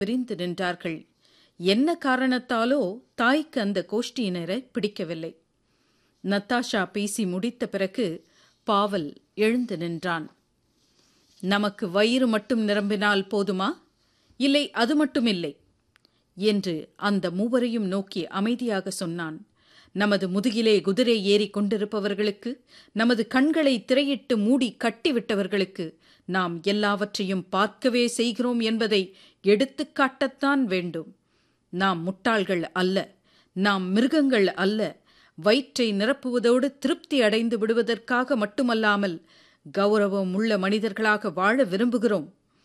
பிரிந்து நின்றார்கள் என்ன காரணத்தாலோ தாய்க்கு அந்த கோஷ்டியினரை பிடிக்கவில்லை நத்தாஷா பேசி முடித்த பிறகு பாவல் எழுந்து நின்றான் நமக்கு வயிறு மட்டும் நிரம்பினால் போதுமா இல்லை அது மட்டுமில்லை என்று அந்த மூவரையும் நோக்கி அமைதியாக சொன்னான் நமது முதுகிலே குதிரை ஏறி கொண்டிருப்பவர்களுக்கு நமது கண்களை திரையிட்டு மூடி கட்டிவிட்டவர்களுக்கு நாம் எல்லாவற்றையும் பார்க்கவே செய்கிறோம் என்பதை எடுத்துக்காட்டத்தான் வேண்டும் நாம் முட்டாள்கள் அல்ல நாம் மிருகங்கள் அல்ல வயிற்றை நிரப்புவதோடு திருப்தி அடைந்து விடுவதற்காக மட்டுமல்லாமல் கௌரவம் உள்ள மனிதர்களாக வாழ விரும்புகிறோம்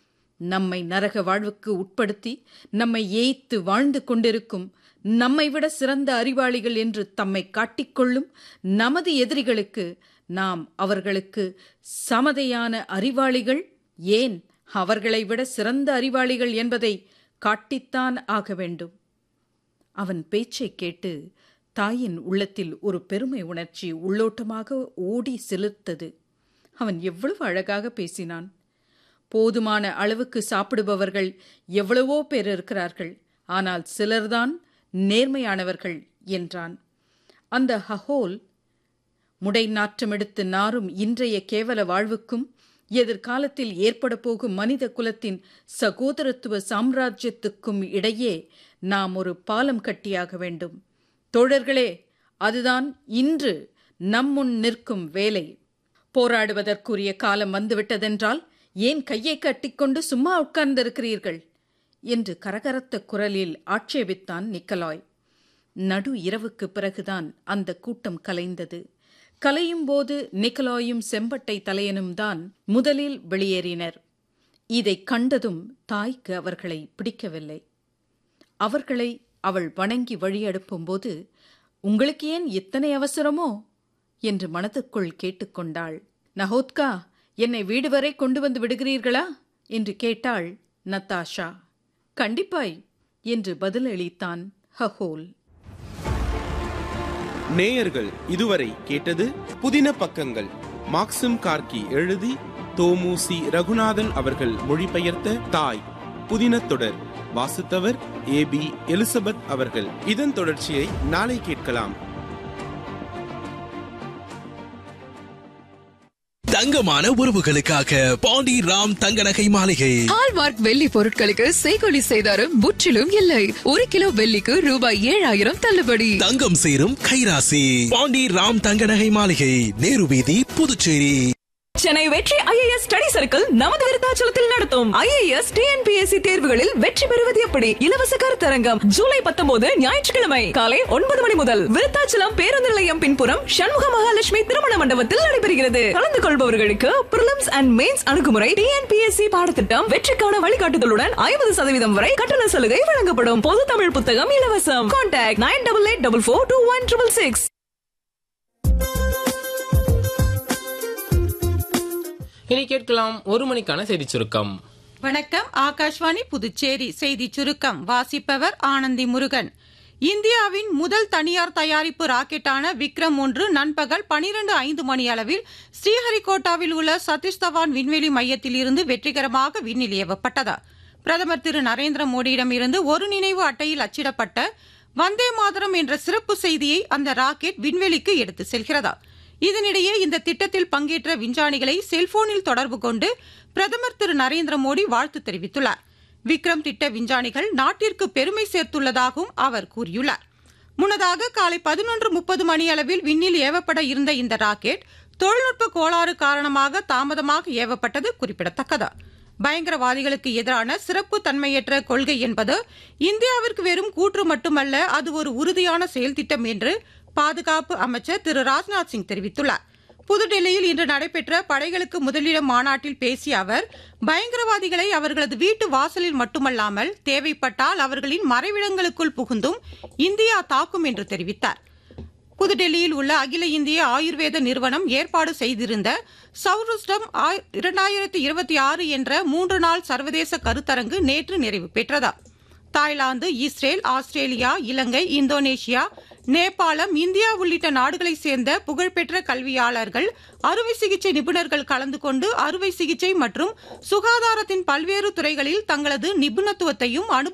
நம்மை நரக வாழ்வுக்கு உட்படுத்தி நம்மை ஏய்த்து வாழ்ந்து கொண்டிருக்கும் நம்மை விட சிறந்த அறிவாளிகள் என்று தம்மை காட்டிக்கொள்ளும் நமது எதிரிகளுக்கு நாம் அவர்களுக்கு சமதையான அறிவாளிகள் ஏன் அவர்களை விட சிறந்த அறிவாளிகள் என்பதை காட்டித்தான் ஆக வேண்டும் அவன் பேச்சைக் கேட்டு தாயின் உள்ளத்தில் ஒரு பெருமை உணர்ச்சி உள்ளோட்டமாக ஓடி சிலிர்த்தது அவன் எவ்வளவு அழகாக பேசினான் போதுமான அளவுக்கு சாப்பிடுபவர்கள் எவ்வளவோ பேர் இருக்கிறார்கள் ஆனால் சிலர்தான் நேர்மையானவர்கள் என்றான் அந்த ஹஹோல் முடை நாற்றமெடுத்து நாரும் இன்றைய கேவல வாழ்வுக்கும் எதிர்காலத்தில் ஏற்பட போகும் மனித குலத்தின் சகோதரத்துவ சாம்ராஜ்யத்துக்கும் இடையே நாம் ஒரு பாலம் கட்டியாக வேண்டும் தோழர்களே அதுதான் இன்று நம்முன் நிற்கும் வேலை போராடுவதற்குரிய காலம் வந்துவிட்டதென்றால் ஏன் கையை கட்டிக்கொண்டு சும்மா உட்கார்ந்திருக்கிறீர்கள் என்று கரகரத்த குரலில் ஆட்சேபித்தான் நிக்கலாய் நடு இரவுக்கு பிறகுதான் அந்த கூட்டம் கலைந்தது கலையும் போது நிக்கலாயும் செம்பட்டை தலையனும் தான் முதலில் வெளியேறினர் இதைக் கண்டதும் தாய்க்கு அவர்களை பிடிக்கவில்லை அவர்களை அவள் வணங்கி வழியனுப்பும்போது உங்களுக்கு ஏன் இத்தனை அவசரமோ என்று மனதுக்குள் கேட்டுக்கொண்டாள் நகோத்கா என்னை வீடு வரை கொண்டு வந்து விடுகிறீர்களா என்று கேட்டாள் நத்தாஷா கண்டிப்பாய் என்று பதிலளித்தான் ஹஹோல் நேயர்கள் இதுவரை கேட்டது புதின பக்கங்கள் மாக்சிம் கார்கி எழுதி தோமுசி ரகுநாதன் அவர்கள் மொழிபெயர்த்த தாய் புதின தொடர் வாசித்தவர் ஏ பி எலிசபெத் அவர்கள் இதன் தொடர்ச்சியை நாளை கேட்கலாம் தங்கமான உறவுகளுக்காக பாண்டி ராம் தங்க நகை மாளிகை ஹால்மார்க் வெள்ளி பொருட்களுக்கு செய்கொலி செய்தாரும் முற்றிலும் இல்லை ஒரு கிலோ வெள்ளிக்கு ரூபாய் ஏழாயிரம் தள்ளுபடி தங்கம் சேரும் கைராசி பாண்டி ராம் தங்க நகை மாளிகை நேரு வீதி புதுச்சேரி சென்னை வெற்றி ஐஏஎஸ் ஸ்டடி சர்க்கிள் நமது விருத்தாச்சலத்தில் நடத்தும் ஐஏஎஸ் டிஎன்பிஎஸ்சி தேர்வுகளில் வெற்றி பெறுவது எப்படி இலவச கருத்தரங்கம் ஜூலை பத்தொன்பது ஞாயிற்றுக்கிழமை காலை ஒன்பது மணி முதல் விருத்தாச்சலம் பேருந்து நிலையம் பின்புறம் சண்முக மகாலட்சுமி திருமண மண்டபத்தில் நடைபெறுகிறது கலந்து கொள்பவர்களுக்கு பிரிலிம்ஸ் அண்ட் மெயின்ஸ் அணுகுமுறை டிஎன்பிஎஸ்சி பாடத்திட்டம் வெற்றிக்கான வழிகாட்டுதலுடன் ஐம்பது சதவீதம் வரை கட்டண சலுகை வழங்கப்படும் பொது தமிழ் புத்தகம் இலவசம் contact nine double eight double four two one triple six இனி கேட்கலாம் ஒரு மணிக்கான செய்தி சுருக்கம் வணக்கம் ஆகாஷ்வாணி புதுச்சேரி செய்தி சுருக்கம் வாசிப்பவர் ஆனந்தி முருகன் இந்தியாவின் முதல் தனியார் தயாரிப்பு ராக்கெட்டான விக்ரம் ஒன்று நண்பகல் பனிரெண்டு ஐந்து மணி அளவில் ஸ்ரீஹரிகோட்டாவில் உள்ள சதீஷ் தவான் விண்வெளி மையத்தில் இருந்து வெற்றிகரமாக விண்ணில் ஏவப்பட்டது பிரதமர் திரு நரேந்திர மோடியிடமிருந்து ஒரு நினைவு அட்டையில் அச்சிடப்பட்ட வந்தே மாதரம் என்ற சிறப்பு செய்தியை அந்த ராக்கெட் விண்வெளிக்கு எடுத்து செல்கிறது இதனிடையே இந்த திட்டத்தில் பங்கேற்ற விஞ்ஞானிகளை செல்போனில் தொடர்பு கொண்டு பிரதமர் திரு நரேந்திர மோடி வாழ்த்து தெரிவித்துள்ளார் விக்ரம் திட்ட விஞ்ஞானிகள் நாட்டிற்கு பெருமை சேர்த்துள்ளதாகவும் அவர் கூறியுள்ளார் முன்னதாக காலை பதினொன்று முப்பது மணி அளவில் விண்ணில் ஏவப்பட இருந்த இந்த ராக்கெட் தொழில்நுட்ப கோளாறு காரணமாக தாமதமாக ஏவப்பட்டது குறிப்பிடத்தக்கது பயங்கரவாதிகளுக்கு எதிரான சிறப்பு தன்மையற்ற கொள்கை என்பது இந்தியாவிற்கு வெறும் கூற்று மட்டுமல்ல அது ஒரு உறுதியான செயல் திட்டம் என்று பாதுகாப்பு அமைச்சர் திரு ராஜ்நாத் சிங் தெரிவித்துள்ளார் புதுடெல்லியில் இன்று நடைபெற்ற படைகளுக்கு முதலிடம் மாநாட்டில் பேசிய அவர் பயங்கரவாதிகளை அவர்களது வீட்டு வாசலில் மட்டுமல்லாமல் தேவைப்பட்டால் அவர்களின் மறைவிடங்களுக்குள் புகுந்தும் இந்தியா தாக்கும் என்று தெரிவித்தார் புதுடெல்லியில் உள்ள அகில இந்திய ஆயுர்வேத நிறுவனம் ஏற்பாடு செய்திருந்த சௌருஷ்டம் இரண்டாயிரத்தி இருபத்தி ஆறு என்ற மூன்று நாள் சர்வதேச கருத்தரங்கு நேற்று நிறைவு பெற்றதா தாய்லாந்து இஸ்ரேல் ஆஸ்திரேலியா இலங்கை இந்தோனேஷியா நேபாளம் இந்தியா உள்ளிட்ட நாடுகளைச் சேர்ந்த புகழ்பெற்ற கல்வியாளர்கள் அறுவை சிகிச்சை நிபுணர்கள் கலந்து கொண்டு அறுவை சிகிச்சை மற்றும் சுகாதாரத்தின் பல்வேறு துறைகளில் தங்களது நிபுணத்துவத்தையும் அனுபவ